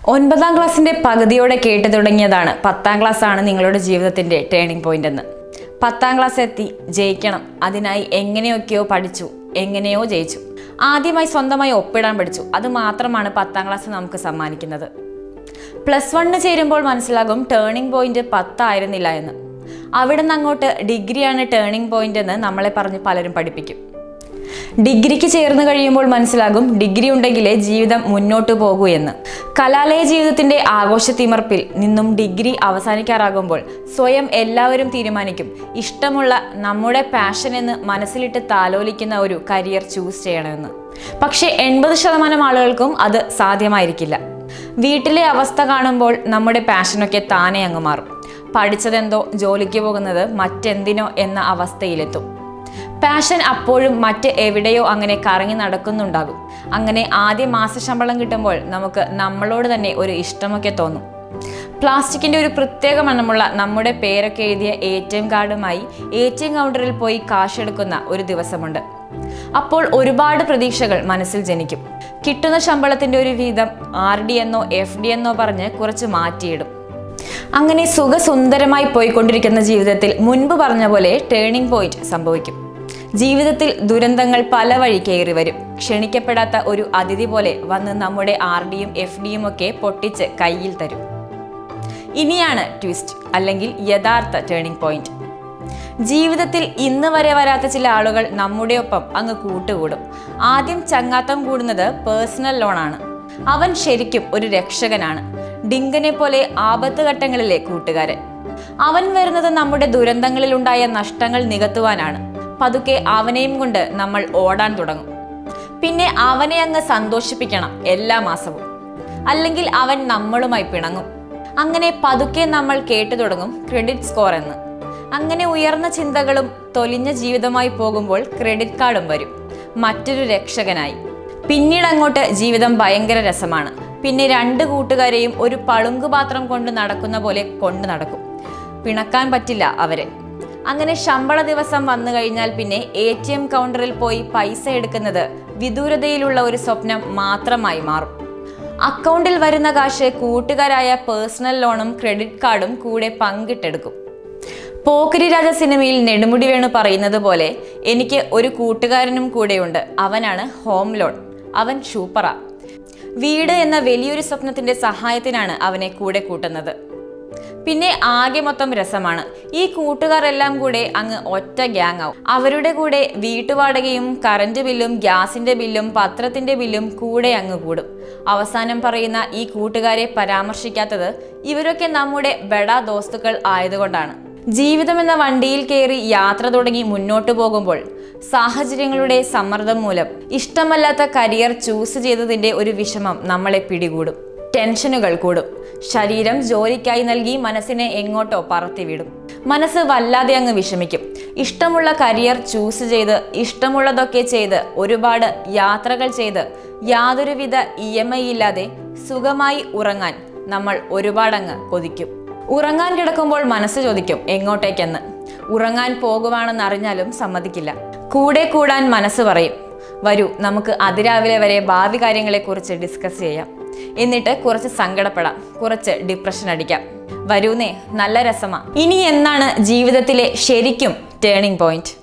ഒൻപതാം ക്ലാസ്സിന്റെ പകുതിയോടെ കേട്ടു തുടങ്ങിയതാണ് പത്താം ക്ലാസ് ആണ് നിങ്ങളുടെ ജീവിതത്തിന്റെ ടേണിംഗ് പോയിന്റ് എന്ന് പത്താം ക്ലാസ് എത്തി ജയിക്കണം അതിനായി എങ്ങനെയൊക്കെയോ പഠിച്ചു എങ്ങനെയോ ജയിച്ചു ആദ്യമായി സ്വന്തമായി ഒപ്പിടാൻ പഠിച്ചു അത് മാത്രമാണ് പത്താം ക്ലാസ് നമുക്ക് സമ്മാനിക്കുന്നത് പ്ലസ് വണ്ണിന് ചേരുമ്പോൾ മനസ്സിലാകും ടേണിംഗ് പോയിന്റ് പത്തായിരുന്നില്ല എന്ന് അവിടെ നിന്ന് അങ്ങോട്ട് ഡിഗ്രിയാണ് ടേണിംഗ് പോയിന്റ് എന്ന് നമ്മളെ പറഞ്ഞ് പലരും പഠിപ്പിക്കും ഡിഗ്രിക്ക് ചേർന്ന് കഴിയുമ്പോൾ മനസ്സിലാകും ഡിഗ്രി ഉണ്ടെങ്കിലേ ജീവിതം മുന്നോട്ട് പോകൂ എന്ന് കലാലയ ജീവിതത്തിന്റെ ആഘോഷത്തിമർപ്പിൽ നിന്നും ഡിഗ്രി അവസാനിക്കാറാകുമ്പോൾ സ്വയം എല്ലാവരും തീരുമാനിക്കും ഇഷ്ടമുള്ള നമ്മുടെ പാഷൻ എന്ന് മനസ്സിലിട്ട് താലോലിക്കുന്ന ഒരു കരിയർ ചൂസ് ചെയ്യണമെന്ന് പക്ഷേ എൺപത് ശതമാനം ആളുകൾക്കും അത് സാധ്യമായിരിക്കില്ല വീട്ടിലെ അവസ്ഥ കാണുമ്പോൾ നമ്മുടെ പാഷനൊക്കെ താനെ അങ്ങ് മാറും പഠിച്ചതെന്തോ ജോലിക്ക് പോകുന്നത് മറ്റെന്തിനോ എന്ന അവസ്ഥയിലെത്തും പാഷൻ അപ്പോഴും മറ്റ് എവിടെയോ അങ്ങനെ കറങ്ങി നടക്കുന്നുണ്ടാകും അങ്ങനെ ആദ്യ മാസശമ്പളം കിട്ടുമ്പോൾ നമുക്ക് നമ്മളോട് തന്നെ ഒരു ഇഷ്ടമൊക്കെ തോന്നും പ്ലാസ്റ്റിക്കിന്റെ ഒരു പ്രത്യേക മണമുള്ള നമ്മുടെ പേരൊക്കെ എഴുതിയ എ ടി എം കാർഡുമായി എ ടി എം കൗണ്ടറിൽ പോയി കാശെടുക്കുന്ന ഒരു ദിവസമുണ്ട് അപ്പോൾ ഒരുപാട് പ്രതീക്ഷകൾ മനസ്സിൽ ജനിക്കും കിട്ടുന്ന ശമ്പളത്തിന്റെ ഒരു വീതം ആർ ഡി എന്നോ എഫ് ഡി എന്നോ പറഞ്ഞ് കുറച്ച് മാറ്റിയിടും അങ്ങനെ സുഖസുന്ദരമായി പോയിക്കൊണ്ടിരിക്കുന്ന ജീവിതത്തിൽ മുൻപ് പറഞ്ഞ പോലെ ടേണിംഗ് പോയിന്റ് സംഭവിക്കും ജീവിതത്തിൽ ദുരന്തങ്ങൾ പല വഴി കയറി വരും ക്ഷണിക്കപ്പെടാത്ത ഒരു അതിഥി പോലെ വന്ന് നമ്മുടെ ആർ ഡിയും എഫ് ഡിയും ഒക്കെ പൊട്ടിച്ച് കയ്യിൽ തരും ഇനിയാണ് ട്വിസ്റ്റ് അല്ലെങ്കിൽ യഥാർത്ഥ ടേണിംഗ് പോയിന്റ് ജീവിതത്തിൽ ഇന്ന് വരെ വരാത്ത ചില ആളുകൾ നമ്മുടെ ഒപ്പം അങ്ങ് കൂട്ടുകൂടും ആദ്യം ചങ്ങാത്തം കൂടുന്നത് പേഴ്സണൽ ലോണാണ് അവൻ ശരിക്കും ഒരു രക്ഷകനാണ് ഡിങ്കനെ പോലെ ആപത്ത് ഘട്ടങ്ങളിലെ കൂട്ടുകാരൻ അവൻ വരുന്നത് നമ്മുടെ ദുരന്തങ്ങളിലുണ്ടായ നഷ്ടങ്ങൾ നികത്തുവാനാണ് പതുക്കെ അവനെയും കൊണ്ട് നമ്മൾ ഓടാൻ തുടങ്ങും പിന്നെ അവനെ അങ്ങ് സന്തോഷിപ്പിക്കണം എല്ലാ മാസവും അല്ലെങ്കിൽ അവൻ നമ്മളുമായി പിണങ്ങും അങ്ങനെ പതുക്കെ നമ്മൾ കേട്ടു തുടങ്ങും ക്രെഡിറ്റ് സ്കോർ എന്ന് അങ്ങനെ ഉയർന്ന ചിന്തകളും തൊലിഞ്ഞ ജീവിതമായി പോകുമ്പോൾ ക്രെഡിറ്റ് കാർഡും വരും മറ്റൊരു രക്ഷകനായി പിന്നീട് അങ്ങോട്ട് ജീവിതം ഭയങ്കര രസമാണ് പിന്നെ രണ്ട് കൂട്ടുകാരെയും ഒരു പളുങ്കുപാത്രം കൊണ്ട് നടക്കുന്ന പോലെ കൊണ്ടു നടക്കും പിണക്കാൻ പറ്റില്ല അവരെ അങ്ങനെ ശമ്പള ദിവസം വന്നു കഴിഞ്ഞാൽ പിന്നെ എ ടി എം കൗണ്ടറിൽ പോയി പൈസ എടുക്കുന്നത് വിദൂരതയിലുള്ള ഒരു സ്വപ്നം മാത്രമായി മാറും അക്കൗണ്ടിൽ വരുന്ന കാശ് കൂട്ടുകാരായ പേഴ്സണൽ ലോണും ക്രെഡിറ്റ് കാർഡും കൂടെ പങ്കിട്ടെടുക്കും പോക്കിരി രാജ സിനിമയിൽ നെടുമുടി വേണു പറയുന്നത് പോലെ എനിക്ക് ഒരു കൂട്ടുകാരനും കൂടെയുണ്ട് അവനാണ് ഹോം ലോൺ അവൻ ഷൂപ്പറ വീട് എന്ന വലിയൊരു സ്വപ്നത്തിന്റെ സഹായത്തിനാണ് അവനെ കൂടെ കൂട്ടുന്നത് പിന്നെ ആകെ മൊത്തം രസമാണ് ഈ കൂട്ടുകാരെല്ലാം കൂടെ അങ്ങ് ഒറ്റ ഗ്യാങ് ആവും അവരുടെ കൂടെ വീട്ടുവാടകയും കറണ്ട് ബില്ലും ഗ്യാസിന്റെ ബില്ലും പത്രത്തിന്റെ ബില്ലും കൂടെ അങ്ങ് കൂടും അവസാനം പറയുന്ന ഈ കൂട്ടുകാരെ പരാമർശിക്കാത്തത് ഇവരൊക്കെ നമ്മുടെ ബെഡാ ദോസ്തുക്കൾ ആയതുകൊണ്ടാണ് ജീവിതം എന്ന വണ്ടിയിൽ കയറി യാത്ര തുടങ്ങി മുന്നോട്ട് പോകുമ്പോൾ സാഹചര്യങ്ങളുടെ സമ്മർദ്ദം മൂലം ഇഷ്ടമല്ലാത്ത കരിയർ ചൂസ് ചെയ്തതിന്റെ ഒരു വിഷമം നമ്മളെ പിടികൂടും ടെൻഷനുകൾ കൂടും ശരീരം ജോലിക്കായി നൽകി മനസ്സിനെ എങ്ങോട്ടോ പറത്തിവിടും മനസ്സ് വല്ലാതെ അങ്ങ് വിഷമിക്കും ഇഷ്ടമുള്ള കരിയർ ചൂസ് ചെയ്ത് ഇഷ്ടമുള്ളതൊക്കെ ചെയ്ത് ഒരുപാട് യാത്രകൾ ചെയ്ത് യാതൊരുവിധ ഇ എം ഐ ഇല്ലാതെ സുഖമായി ഉറങ്ങാൻ നമ്മൾ ഒരുപാടങ്ങ് കൊതിക്കും ഉറങ്ങാൻ കിടക്കുമ്പോൾ മനസ്സ് ചോദിക്കും എങ്ങോട്ടേക്കെന്ന് ഉറങ്ങാൻ പോകുവാണെന്ന് അറിഞ്ഞാലും സമ്മതിക്കില്ല കൂടെ കൂടാൻ മനസ്സ് പറയും വരൂ നമുക്ക് അതിരാവിലെ വരെ ഭാവി കാര്യങ്ങളെക്കുറിച്ച് ഡിസ്കസ് ചെയ്യാം എന്നിട്ട് കുറച്ച് സങ്കടപ്പെടാം കുറച്ച് ഡിപ്രഷൻ അടിക്കാം വരൂന്നേ നല്ല രസമാ ഇനി എന്നാണ് ജീവിതത്തിലെ ശരിക്കും ടേണിംഗ് പോയിന്റ്